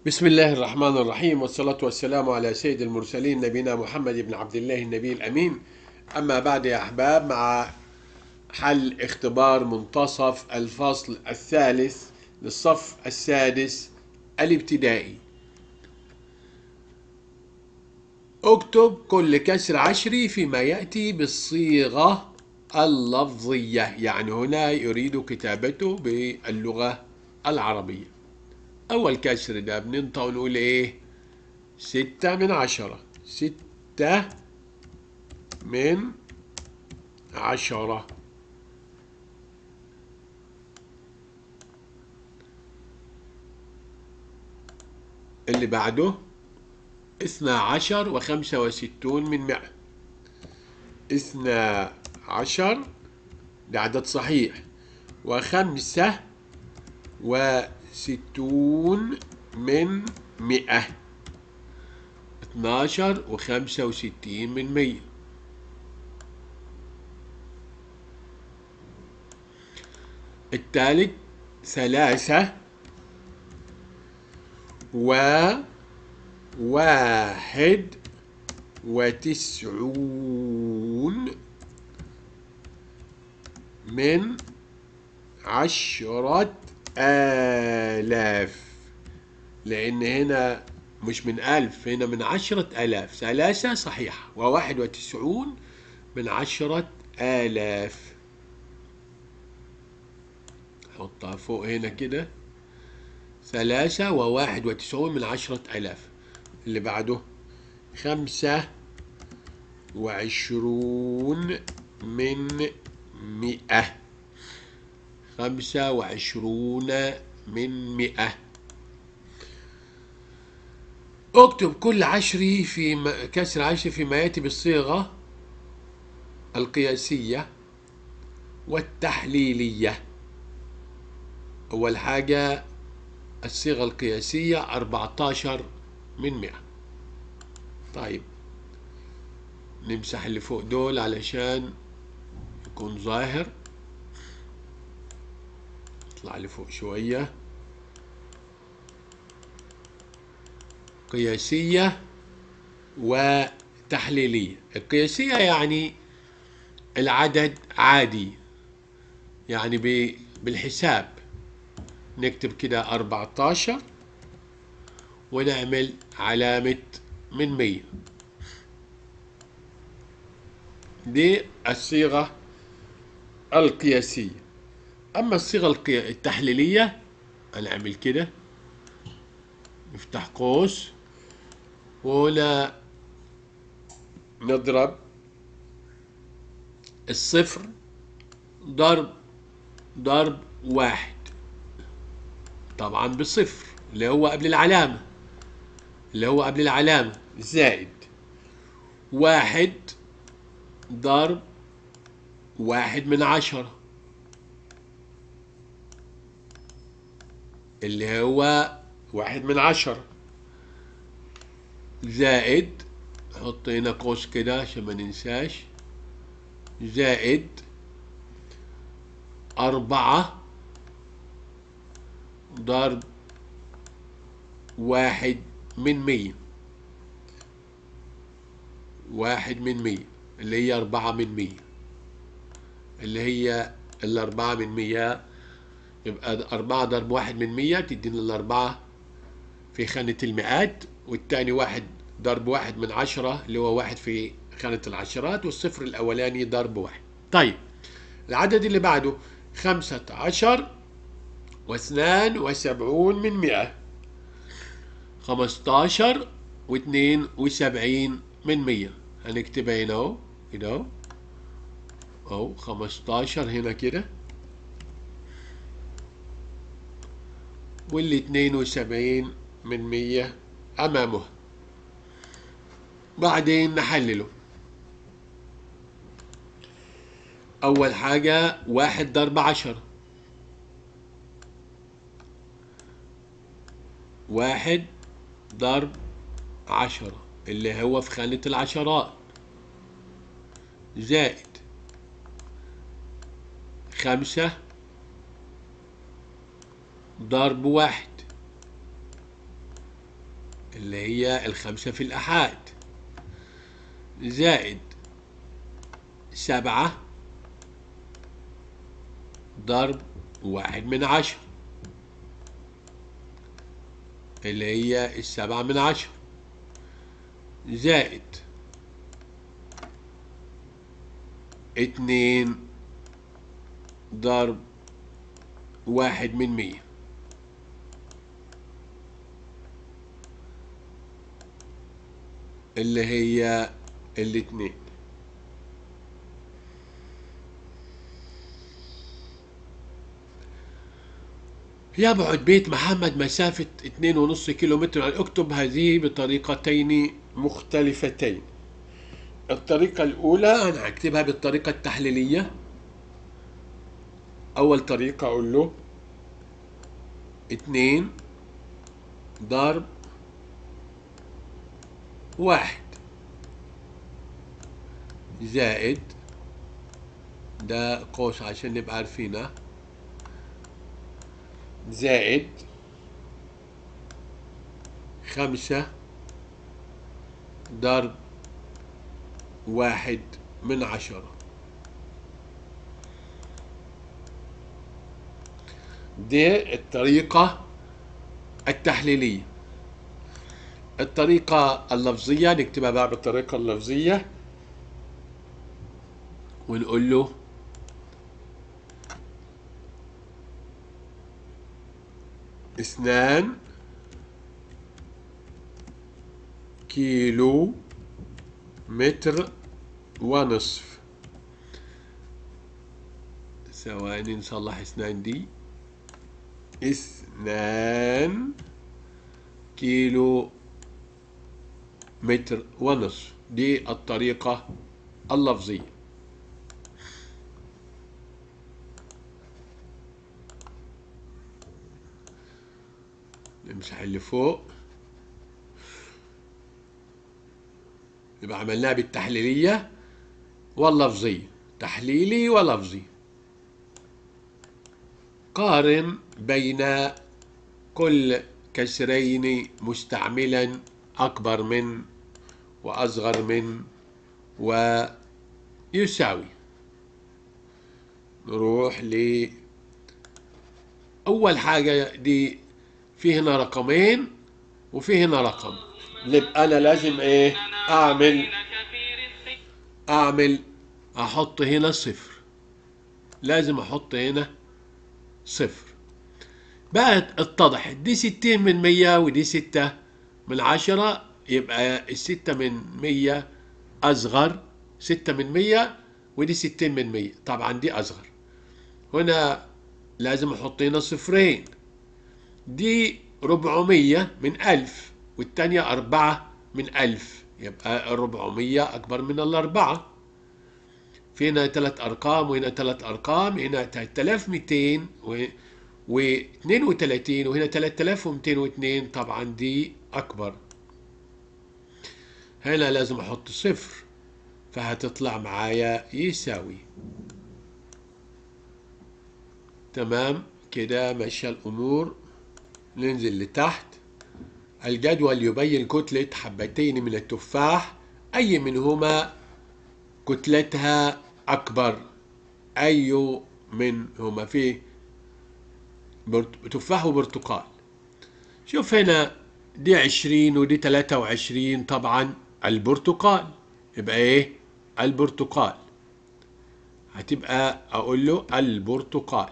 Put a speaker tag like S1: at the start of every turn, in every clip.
S1: بسم الله الرحمن الرحيم والصلاة والسلام على سيد المرسلين نبينا محمد بن عبد الله النبي الأمين أما بعد يا أحباب مع حل اختبار منتصف الفصل الثالث للصف السادس الابتدائي اكتب كل كسر عشري فيما يأتي بالصيغة اللفظية يعني هنا يريد كتابته باللغة العربية أول كسر ده بننطق ونقول إيه ستة من عشرة ستة من عشرة اللي بعده اثنى عشر وخمسة وستون من مئة اثنى عشر ده عدد صحيح وخمسة وستون من مئة اتناشر وخمسة وستين من مية الثالث ثلاثة وواحد وتسعون من عشرة آلاف لأن هنا مش من ألف هنا من عشرة آلاف ثلاثة صحيحة وواحد وتسعون من عشرة آلاف حطها فوق هنا كده ثلاثة وواحد وتسعون من عشرة آلاف اللي بعده خمسة وعشرون من مئة خمسة وعشرون من مئة اكتب كل عشري في م... كسر عشري فيما يأتي بالصيغة القياسية والتحليلية أول حاجة الصيغة القياسية 14 من 100 طيب نمسح اللي فوق دول علشان يكون ظاهر اطلع لفوق شوية قياسية وتحليلية القياسية يعني العدد عادي يعني بالحساب نكتب كده 14 ونعمل علامة من 100 دي الصيغة القياسية أما الصيغة التحليلية هنعمل كده نفتح قوس وهنا نضرب الصفر ضرب ضرب واحد طبعا بالصفر اللي هو قبل العلامة اللي هو قبل العلامة زائد واحد ضرب واحد من عشرة اللي هو واحد من عشرة زائد حط هنا قوس كده عشان ما ننساش زائد أربعة ضرب واحد من مية واحد من مية اللي هي أربعة من مية اللي هي الأربعة من مية يبقى أربعة ضرب واحد من مية تدينا الأربعة في خانة المئات والتاني واحد ضرب واحد من عشرة اللي هو واحد في خانة العشرات والصفر الأولاني ضرب واحد طيب العدد اللي بعده خمسة عشر واثنان وسبعون من مئة خمستاشر واثنين وسبعين من مية هنكتبها هنا اهو كده اهو اهو خمستاشر هنا كده واللي اتنين وسبعين من مية أمامه بعدين نحلله أول حاجة واحد ضرب عشرة واحد ضرب عشرة اللي هو في خانة العشرات زائد خمسة ضرب واحد اللي هي الخمسة في الأحاد زائد سبعة ضرب واحد من عشرة اللي هي السبعة من عشرة زائد اتنين ضرب واحد من مية اللي هي الاتنين يبعد بيت محمد مسافة اتنين ونص كيلو متر يعني اكتب هذه بطريقتين مختلفتين الطريقة الأولى أنا هكتبها بالطريقة التحليلية أول طريقة أقول له اتنين ضرب واحد زائد ده قوس عشان نبقى عارفينه زائد خمسة ضرب واحد من عشرة دي الطريقة التحليلية الطريقة اللفظية نكتبها بقى بالطريقة اللفظية ونقول له اثنان كيلو متر ونصف ثواني نصلح اثنان دي اثنان كيلو متر ونصف دي الطريقة اللفظية نمسح اللي فوق يبقى عملناها بالتحليلية واللفظية تحليلي ولفظي قارن بين كل كسرين مستعملا أكبر من وأصغر من ويساوي نروح ل أول حاجة دي في هنا رقمين وفي هنا رقم يبقى أنا لازم إيه أعمل أعمل أحط هنا صفر لازم أحط هنا صفر بقى اتضحت دي ستين من مية ودي ستة من عشرة يبقى الستة من مية أصغر ستة من مية ودي ستين من مية طبعا دي أصغر هنا لازم أحط هنا صفرين دي ربعمية من ألف والتانية أربعة من ألف يبقى الربعمية أكبر من الأربعة في هنا ثلاث أرقام وهنا ثلاث أرقام هنا 3200 و و 32 وهنا 3202 طبعا دي أكبر هنا لازم أحط صفر فهتطلع معايا يساوي تمام كده ماشية الأمور ننزل لتحت الجدول يبين كتلة حبتين من التفاح أي منهما كتلتها أكبر أي منهما فيه تفاح وبرتقال شوف هنا دي عشرين ودي تلاتة وعشرين طبعا البرتقال يبقى ايه البرتقال هتبقى اقول له البرتقال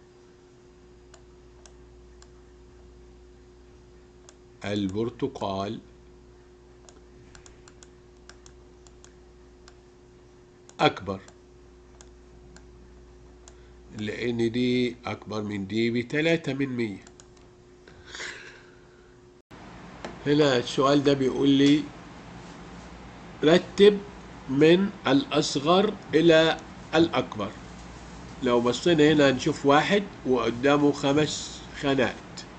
S1: البرتقال أكبر لأن دي أكبر من دي بتلاتة من مية هنا السؤال ده بيقول لي رتب من الأصغر إلى الأكبر لو بصينا هنا نشوف واحد وقدامه خمس خانات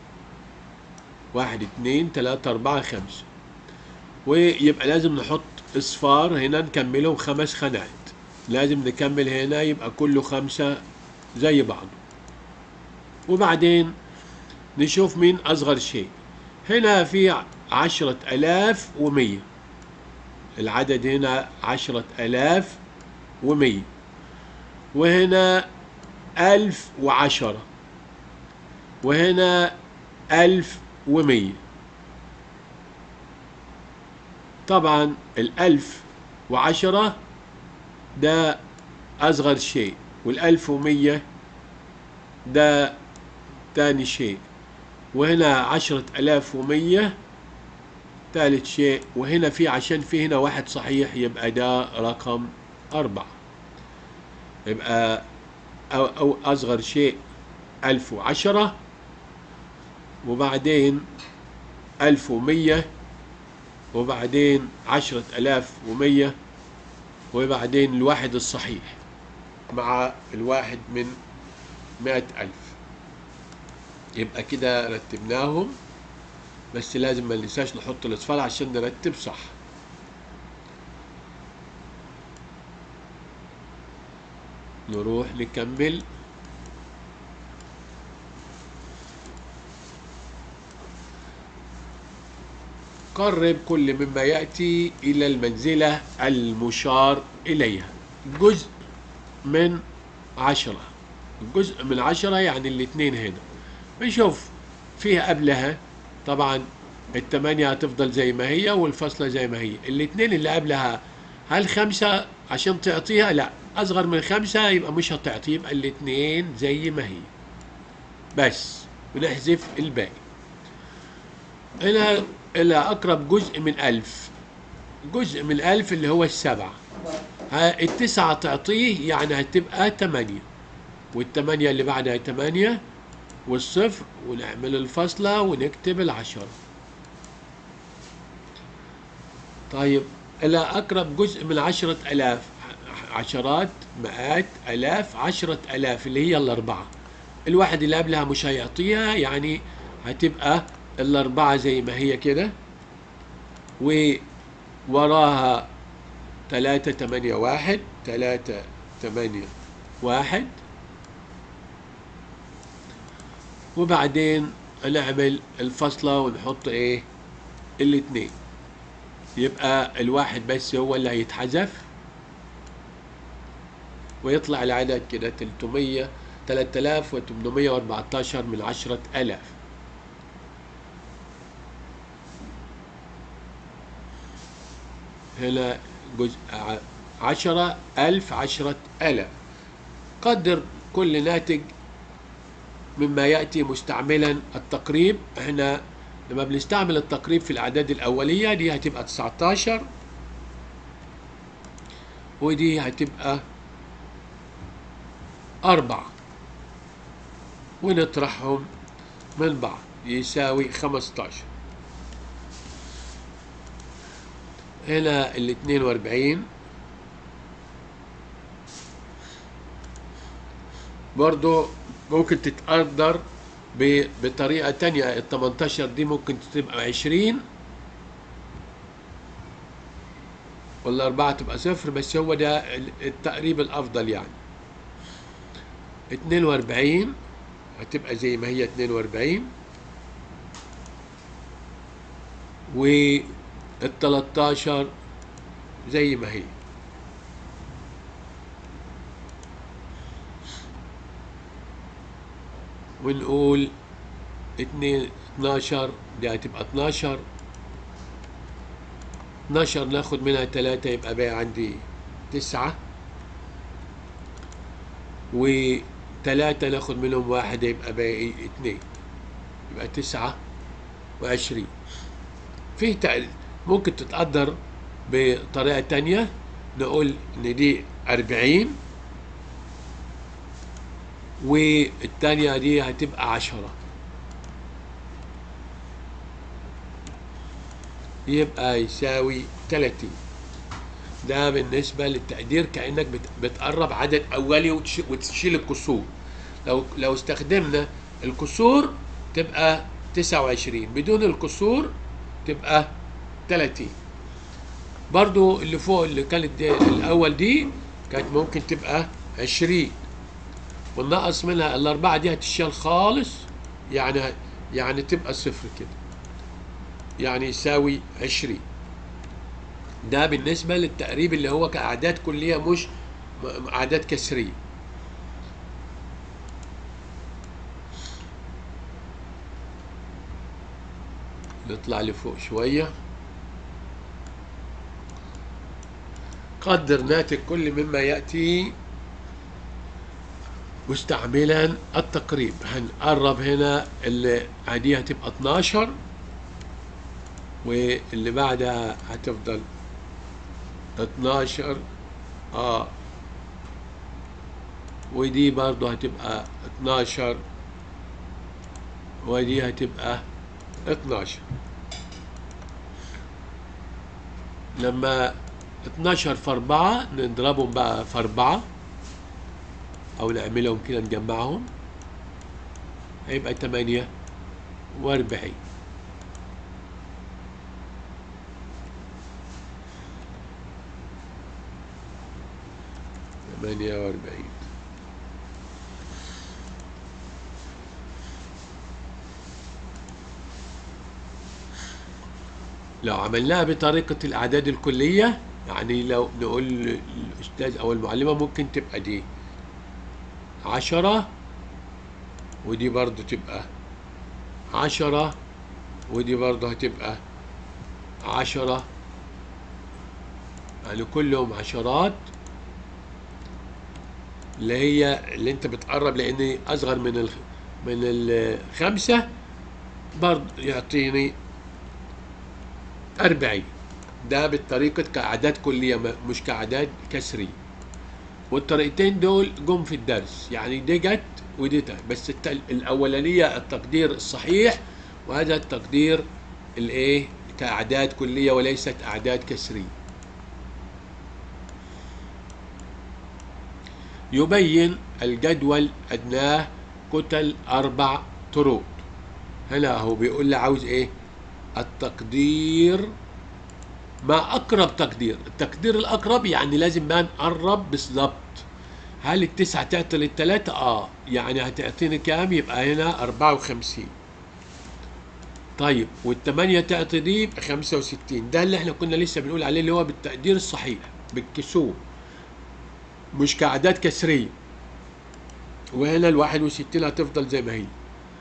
S1: واحد اتنين تلاتة أربعة خمسة ويبقى لازم نحط اصفار هنا نكملهم خمس خانات لازم نكمل هنا يبقى كله خمسة زي بعضه وبعدين نشوف مين أصغر شيء هنا في عشرة ألاف ومية العدد هنا عشرة ألاف ومية وهنا ألف وعشرة وهنا ألف ومية طبعا الألف وعشرة ده أصغر شيء والألف ومية ده تاني شيء وهنا عشرة ألاف ومية ثالث شيء وهنا في عشان في هنا واحد صحيح يبقى ده رقم أربعة يبقى أو, أو أصغر شيء ألف وعشرة وبعدين ألف ومية وبعدين عشرة ألاف ومية وبعدين الواحد الصحيح مع الواحد من مائة ألف يبقى كده رتبناهم بس لازم ما ننساش نحط الاصفار عشان نرتب صح نروح نكمل قرب كل مما يأتي إلى المنزلة المشار إليها جزء من عشرة جزء من عشرة يعني الاثنين هنا بنشوف فيها قبلها طبعا التمانية هتفضل زي ما هي والفاصلة زي ما هي الاثنين اللي قبلها هل خمسة عشان تعطيها لا أصغر من خمسة يبقى مش هتعطي يبقى الاثنين زي ما هي بس بنحذف الباقي هنا إلى أقرب جزء من ألف جزء من ألف اللي هو السبعة ها التسعة تعطيه يعني هتبقى تمانية والتمانية اللي بعدها تمانية والصفر ونعمل الفاصلة ونكتب العشرة طيب إلى أقرب جزء من عشرة ألاف عشرات مئات ألاف عشرة ألاف اللي هي الأربعة الواحد اللي قبلها مش هيعطيها يعني هتبقى الأربعة زي ما هي كده ووراها تلاتة تمانية واحد تلاتة تمانية واحد وبعدين نعمل الفصلة ونحط ايه الاتنين يبقى الواحد بس هو اللي هيتحذف ويطلع العدد كده 300 3814 من عشرة ألاف هنا جزء عشرة ألف عشرة ألاف قدر كل ناتج مما يأتي مستعملا التقريب احنا لما بنستعمل التقريب في الأعداد الأولية دي هتبقى 19 ودي هتبقى أربعة ونطرحهم من بعض يساوي 15 هنا ال 42 برضو ممكن تتقدر بطريقة تانية ال 18 دي ممكن تبقى 20 والأربعة تبقى صفر بس هو ده التقريب الأفضل يعني 42 هتبقى زي ما هي 42 وال 13 زي ما هي ونقول اتنين 12 دي هتبقى 12 12 ناخد منها تلاتة يبقى باقي عندي تسعة وتلاتة ناخد منهم واحد يبقى باقي اتنين يبقى تسعة وعشرين في تق- ممكن تتقدر بطريقة تانية نقول إن دي أربعين والتانية دي هتبقى عشرة يبقى يساوي تلاتين ده بالنسبة للتقدير كأنك بت- بتقرب عدد أولي وتش- وتشيل الكسور لو لو استخدمنا الكسور تبقى تسعة وعشرين بدون الكسور تبقى تلاتين برضو اللي فوق اللي كانت دي الأول دي كانت ممكن تبقى عشرين والنقص منها الأربعة دي هتشال خالص يعني يعني تبقى صفر كده يعني يساوي عشرين ده بالنسبة للتقريب اللي هو كأعداد كلية مش م- أعداد كسرية نطلع لفوق شوية قدر ناتج كل مما يأتي مستعملا التقريب هنقرب هنا اللي عادية هتبقى 12 واللي بعدها هتفضل 12 اه ودي برضو هتبقى 12 ودي هتبقى 12 لما 12 في 4 نضربهم بقى في 4 او نعملهم كده نجمعهم هيبقى 48 48 لو عملناها بطريقة الأعداد الكلية يعني لو نقول للأستاذ أو المعلمة ممكن تبقى دي عشرة ودي برضو تبقى عشرة ودي برضو هتبقى عشرة يعني كلهم عشرات اللي هي اللي انت بتقرب لان اصغر من ال من الخمسة برضو يعطيني أربعين ده بالطريقة كأعداد كلية م- مش كأعداد كسرية والطريقتين دول جم في الدرس يعني دي جت ودي جت بس الت- الأولانية التقدير الصحيح وهذا التقدير الايه كأعداد كلية وليست أعداد كسرية يبين الجدول أدناه كتل أربع طرود هنا هو بيقول لي عاوز إيه التقدير ما أقرب تقدير التقدير الأقرب يعني لازم ما نقرب بالظبط هل التسعة تعطي للتلاتة؟ آه يعني هتعطيني كام؟ يبقى هنا أربعة وخمسين طيب والتمانية تعطي دي يبقى خمسة وستين ده اللي احنا كنا لسه بنقول عليه اللي هو بالتقدير الصحيح بالكسور مش كأعداد كسرية وهنا الواحد وستين هتفضل زي ما هي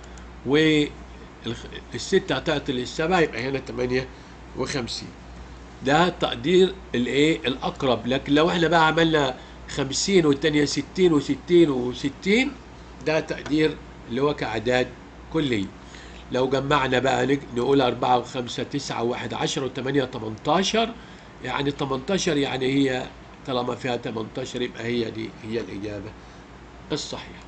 S1: والستة هتعطي للسبعة يبقى هنا تمانية وخمسين ده تقدير الايه الأقرب لكن لو احنا بقى عملنا خمسين والتانية ستين وستين وستين ده تقدير اللي هو كأعداد كلية لو جمعنا بقى نج- نقول أربعة وخمسة تسعة وواحد عشرة وثمانية تمنتاشر يعني تمنتاشر يعني هي طالما فيها تمنتاشر يبقى هي دي هي الإجابة الصحيحة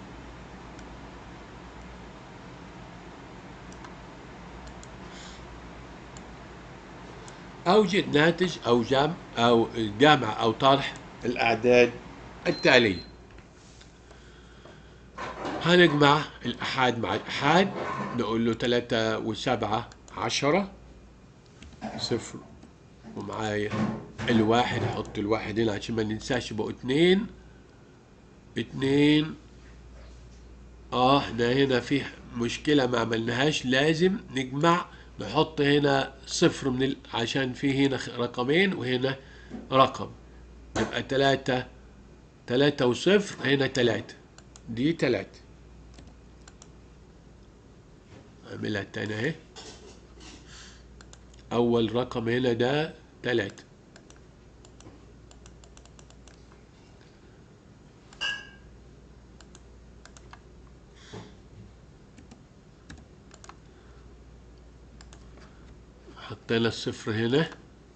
S1: أوجد ناتج أو جمع أو جمع أو طرح الأعداد التالية هنجمع الأحاد مع الأحاد نقول له تلاتة وسبعة عشرة صفر ومعايا الواحد حط الواحد هنا عشان ما ننساش بقوا اتنين اتنين اه احنا هنا في مشكلة ما عملناهاش لازم نجمع نحط هنا صفر من ال... عشان في هنا خ- رقمين وهنا رقم يبقى تلاتة تلاتة وصفر هنا تلاتة دي تلاتة اعملها تاني اهي أول رقم هنا ده تلاتة حطينا الصفر هنا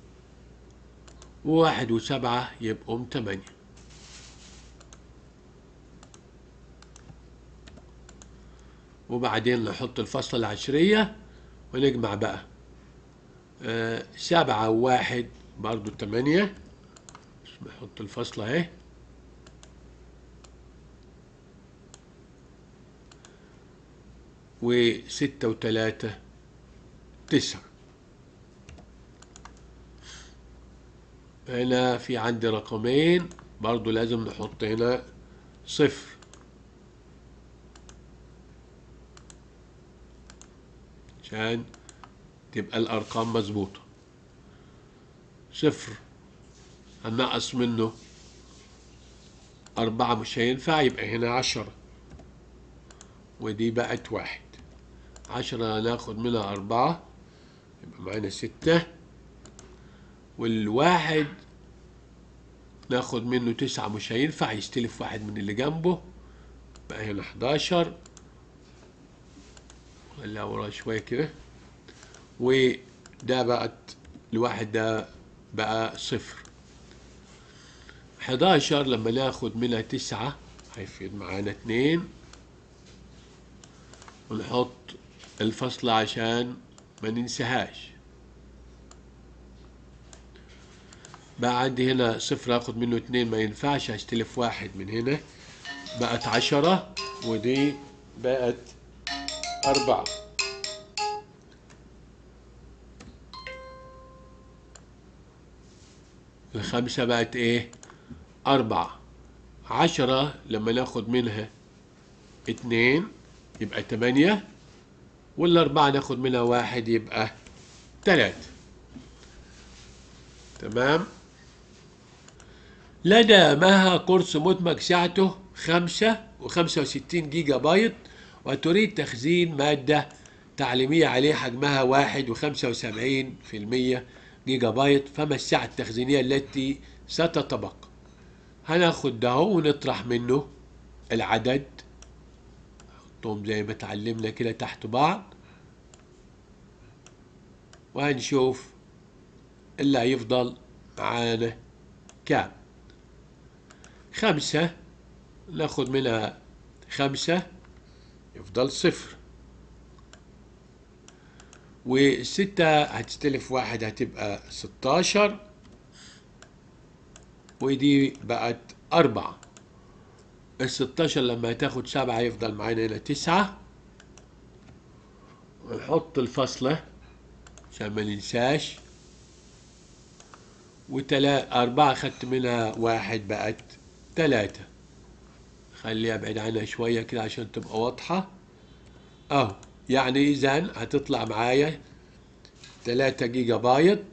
S1: وواحد وسبعة يبقوا تمانية وبعدين نحط الفصلة العشرية ونجمع بقى آه، سبعة وواحد برضو تمانية بس نحط الفصلة اهي وستة وتلاتة تسعة هنا في عندي رقمين برضو لازم نحط هنا صفر عشان تبقى الأرقام مظبوطة صفر هنقص منه أربعة مش هينفع يبقى هنا عشرة ودي بقت واحد عشرة هناخد منها أربعة يبقى معانا ستة والواحد ناخد منه تسعة مش هينفع يستلف واحد من اللي جنبه بقى هنا حداشر ولا ورا شوية كده وده بقت الواحد ده بقى صفر حداشر لما ناخد منها تسعة هيفيد معانا اتنين ونحط الفصل عشان ما ننساهاش بقى عندي هنا صفر هاخد منه اتنين ما ينفعش هستلف واحد من هنا بقت عشرة ودي بقت أربعة الخمسة بقت ايه أربعة عشرة لما ناخد منها اتنين يبقى تمانية والأربعة ناخد منها واحد يبقى تلاتة تمام لدى مها قرص مدمج سعته خمسة وخمسة وستين جيجا بايت وتريد تخزين مادة تعليمية عليه حجمها واحد وخمسة وسبعين في المية جيجا بايت فما السعة التخزينية التي ستتبقى هناخد ده ونطرح منه العدد نحطهم زي ما اتعلمنا كده تحت بعض وهنشوف اللي هيفضل معانا كام خمسة ناخد منها خمسة يفضل صفر والستة هتستلف واحد هتبقى ستاشر ودي بقت أربعة الستاشر لما هتاخد سبعة يفضل معانا هنا تسعة ونحط الفاصلة عشان ما ننساش وتلا أربعة خدت منها واحد بقت تلاتة خليها بعيد عنها شوية كده عشان تبقى واضحة أهو يعني إذا هتطلع معايا تلاتة جيجا بايت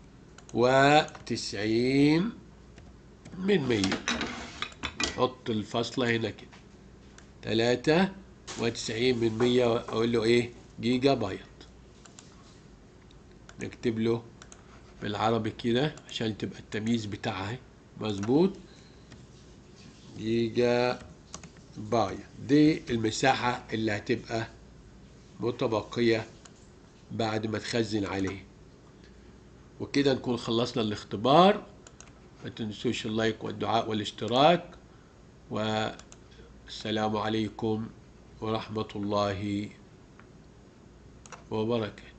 S1: وتسعين من مية نحط الفاصلة هنا كده تلاتة وتسعين من مية أقول له إيه جيجا بايت نكتب له بالعربي كده عشان تبقى التمييز بتاعها مظبوط جيجا بايت دي المساحة اللي هتبقى متبقية بعد ما تخزن عليه وكده نكون خلصنا الاختبار ما تنسوش اللايك والدعاء والاشتراك والسلام عليكم ورحمة الله وبركاته